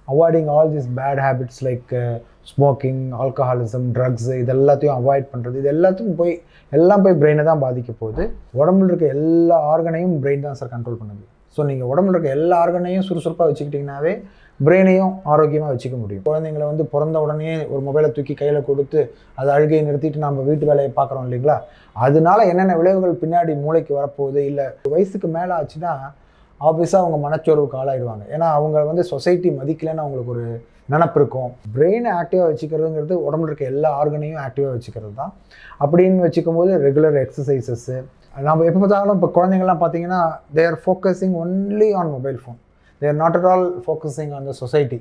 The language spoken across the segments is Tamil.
avoiding all this bad habits like smoking alcoholism drugs இது எல்லாத்தையும் அவாய்ட் பண்ணுறது இது எல்லாத்துக்கும் போய் எல்லாம் போய் பிரெயினை தான் பாதிக்க போகுது உடம்புல இருக்க எல்லா ஆர்கனையும் பிரெயின் தான் சார் கண்ட்ரோல் பண்ணுது ஸோ நீங்கள் உடம்புல இருக்க எல்லா ஆர்கனையும் சுறுசுறுப்பாக வச்சுக்கிட்டிங்கனாவே பிரெயினையும் ஆரோக்கியமாக வச்சுக்க முடியும் குழந்தைங்களை வந்து பிறந்த உடனே ஒரு மொபைலை தூக்கி கையில் கொடுத்து அதை அழுகையை நிறுத்திட்டு நம்ம வீட்டு வேலையை பார்க்குறோம் இல்லைங்களா அதனால என்னென்ன விளைவுகள் பின்னாடி மூளைக்கு வரப்போகுது இல்லை வயசுக்கு மேலே ஆச்சுன்னா ஆப்வியஸாக அவங்க மனச்சோர்வுக்கு ஆளாயிடுவாங்க ஏன்னா அவங்க வந்து சொசைட்டி மதிக்கலைன்னு அவங்களுக்கு ஒரு நினப்பு இருக்கும் பிரெயினை ஆக்டிவாக வச்சுக்கிறதுங்கிறது உடம்புல இருக்க எல்லா ஆர்கனையும் ஆக்டிவாக வச்சுக்கிறது தான் அப்படின்னு வச்சுக்கும் போது ரெகுலர் எக்ஸசைசஸ்ஸு நம்ம எப்போ பார்த்தாலும் இப்போ குழந்தைங்கள்லாம் பார்த்தீங்கன்னா they are focusing only on mobile phone they are not at all focusing on the society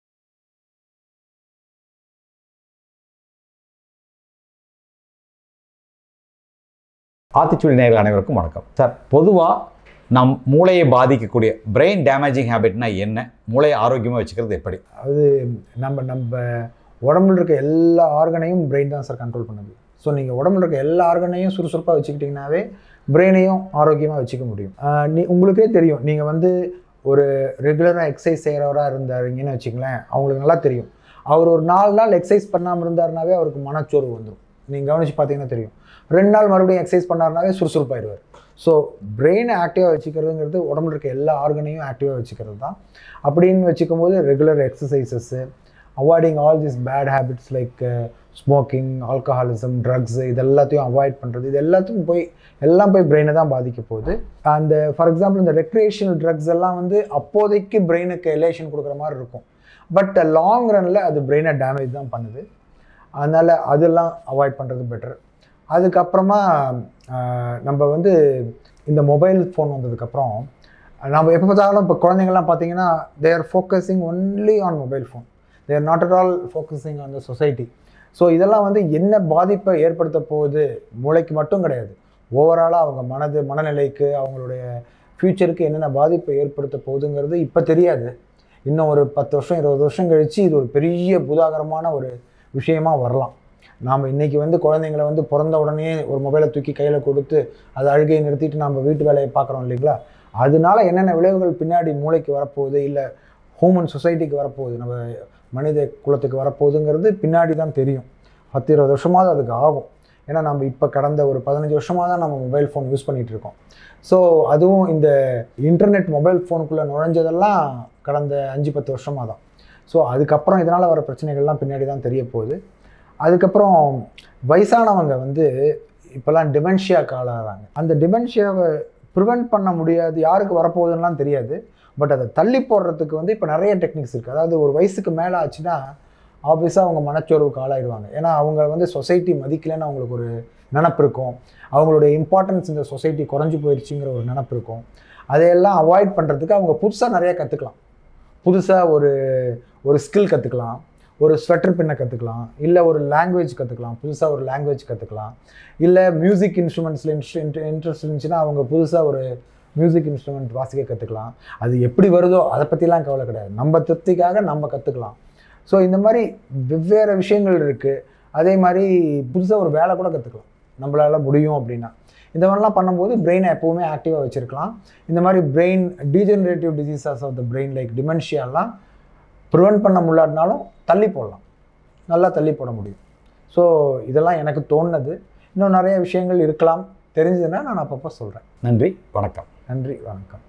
Aathichudi நேயர்கள் அனைவருக்கும் வணக்கம் சார் பொதுவாக நம் மூளையை பாதிக்கக்கூடிய பிரெயின் டேமேஜிங் ஹேபிட்னா என்ன மூளையை ஆரோக்கியமாக வச்சுக்கிறது எப்படி அது நம்ம நம்ம உடம்புல இருக்க எல்லா ஆர்கனையும் பிரெயின் தான் சார் கண்ட்ரோல் பண்ணுது ஸோ நீங்கள் உடம்புல இருக்க எல்லா ஆர்கனையும் சுறுசுறுப்பாக வச்சுக்கிட்டிங்கனாவே பிரெயினையும் ஆரோக்கியமாக வச்சுக்க முடியும் ஆஹ் நீ உங்களுக்கே தெரியும் நீங்கள் வந்து ஒரு ரெகுலராக எக்ஸசைஸ் செய்கிறவராக இருந்தாருங்கன்னு வச்சுங்களேன் அவங்களுக்கு நல்லா தெரியும் அவர் ஒரு நாலு நாள் எக்ஸசைஸ் பண்ணாமல் இருந்தாருனாவே அவருக்கு மனச்சோர்வு வந்துடும் நீங்கள் கவனிச்சு பார்த்தீங்கன்னா தெரியும் ரெண்டு நாள் மறுபடியும் எக்ஸசைஸ் பண்ணாருனாவே சுறுசுறுப்பாயிடுவார் ஸோ பிரெயினை ஆக்டிவாக வச்சுக்கிறதுங்கிறது உடம்புல இருக்க எல்லா ஆர்கனையும் ஆக்டிவாக வச்சுக்கிறது தான் அப்படின்னு வச்சுக்கும் போது regular exercises avoiding all this bad habits like smoking alcoholism drugs இது எல்லாத்தையும் அவாய்ட் பண்ணுறது இது எல்லாத்துக்கும் போய் எல்லாம் போய் பிரெயினை தான் பாதிக்க போகுது அந்த ஃபார் எக்ஸாம்பிள் இந்த ரெக்ரியேஷனல் ட்ரக்ஸ் எல்லாம் வந்து அப்போதைக்கு பிரெயினுக்கு எலேஷன் கொடுக்குற மாதிரி இருக்கும் பட் லாங் ரனில் அது பிரெயினை டேமேஜ் தான் பண்ணுது அதனால் அதெல்லாம் அவாய்ட் பண்ணுறது பெட்டர் அதுக்கப்புறமா ஆஹ், நம்ம வந்து இந்த மொபைல் ஃபோன் வந்ததுக்கப்புறம் நம்ம எப்போ பார்த்தாலும் இப்போ குழந்தைங்கள்லாம் பார்த்தீங்கன்னா they are focusing only on mobile phone they are not at all focusing on the society so இதெல்லாம் வந்து என்ன பாதிப்பை ஏற்படுத்த போகுது மூளைக்கு மட்டும் கிடையாது ஓவராலாக அவங்க மனது மனநிலைக்கு அவங்களுடைய ஃப்யூச்சருக்கு என்னென்ன பாதிப்பை ஏற்படுத்த போகுதுங்கிறது இப்போ தெரியாது இன்னும் ஒரு பத்து வருஷம் இருபது வருஷம் கழித்து இது ஒரு பெரிய புதாகரமான ஒரு விஷயமா வரலாம் நாம் இன்றைக்கி வந்து குழந்தைங்களை வந்து பிறந்த உடனே ஒரு மொபைலை தூக்கி கையில் கொடுத்து அதை அழுகையை நிறுத்திட்டு நம்ம வீட்டு வேலையை பார்க்குறோம் இல்லைங்களா அதனால என்னென்ன விளைவுகள் பின்னாடி மூளைக்கு வரப்போகுது இல்லை ஹியூமன் சொசைட்டிக்கு வரப்போகுது நம்ம மனித குலத்துக்கு வரப்போகுதுங்கிறது பின்னாடி தான் தெரியும் பத்து இருபது வருஷமாவது அதுக்கு ஆகும் ஏன்னா நம்ம இப்போ கடந்த ஒரு பதினஞ்சு வருஷமாக தான் நம்ம மொபைல் ஃபோன் யூஸ் பண்ணிகிட்டு இருக்கோம் ஸோ அதுவும் இந்த இன்டர்நெட் மொபைல் ஃபோனுக்குள்ளே நுழைஞ்சதெல்லாம் கடந்த அஞ்சு பத்து வருஷமாக தான் ஸோ அதுக்கப்புறம் இதனால் வர பிரச்சனைகள்லாம் பின்னாடி தான் தெரிய போகுது அதுக்கப்புறம் வயசானவங்க வந்து இப்போல்லாம் டிமென்ஷியாக்கு ஆளாகிறாங்க அந்த டிமென்ஷியாவை ப்ரிவெண்ட் பண்ண முடியாது யாருக்கு வரப்போகுதுன்னெலாம் தெரியாது பட் அதை தள்ளி போடுறதுக்கு வந்து இப்போ நிறைய டெக்னிக்ஸ் இருக்குது அதாவது ஒரு வயசுக்கு மேலே ஆச்சுன்னா ஆப்வியஸாக அவங்க மனச்சோர்வுக்கு ஆளாயிடுவாங்க ஏன்னா அவங்க வந்து சொசைட்டி மதிக்கலைன்னு அவங்களுக்கு ஒரு நினப்பு இருக்கும் அவங்களுடைய இம்பார்ட்டன்ஸ் இந்த சொசைட்டி குறைஞ்சி போயிடுச்சுங்கிற ஒரு நினப்பு இருக்கும் அதையெல்லாம் அவாய்ட் பண்ணுறதுக்கு அவங்க புதுசாக நிறைய கற்றுக்கலாம் புதுசாக ஒரு ஒரு ஸ்கில் கற்றுக்கலாம் ஒரு ஸ்வெட்டர் பின்ன கற்றுக்கலாம் இல்லை ஒரு லாங்குவேஜ் கற்றுக்கலாம் புதுசாக ஒரு லாங்குவேஜ் கற்றுக்கலாம் இல்லை மியூசிக் இன்ஸ்ட்ருமெண்ட்ஸில் இன்ட்ரெஸ்ட் இருந்துச்சுன்னா அவங்க புதுசாக ஒரு மியூசிக் இன்ஸ்ட்ருமெண்ட் வாசிக்க கற்றுக்கலாம் அது எப்படி வருதோ அதை பற்றிலாம் கவலை கிடையாது நம்ம திருப்திக்காக நம்ம கற்றுக்கலாம் ஸோ இந்த மாதிரி வெவ்வேறு விஷயங்கள் இருக்குது அதே மாதிரி புதுசாக ஒரு வேலை கூட கற்றுக்கலாம் நம்மளால் முடியும் அப்படின்னா இந்த மாதிரிலாம் பண்ணும்போது பிரெயினை எப்போவுமே ஆக்டிவாக வச்சுருக்கலாம் இந்த மாதிரி brain degenerative diseases of the brain like டிமென்ஷியாலாம் ப்ரிவெண்ட் பண்ண முடியாட்டினாலும் தள்ளி போடலாம் நல்லா தள்ளி போட முடியும் ஸோ இதெல்லாம் எனக்கு தோணுனது இன்னும் நிறைய விஷயங்கள் இருக்கலாம் தெரிஞ்சதுன்னா நான் அப்பப்போ சொல்கிறேன் நன்றி வணக்கம் நன்றி வணக்கம்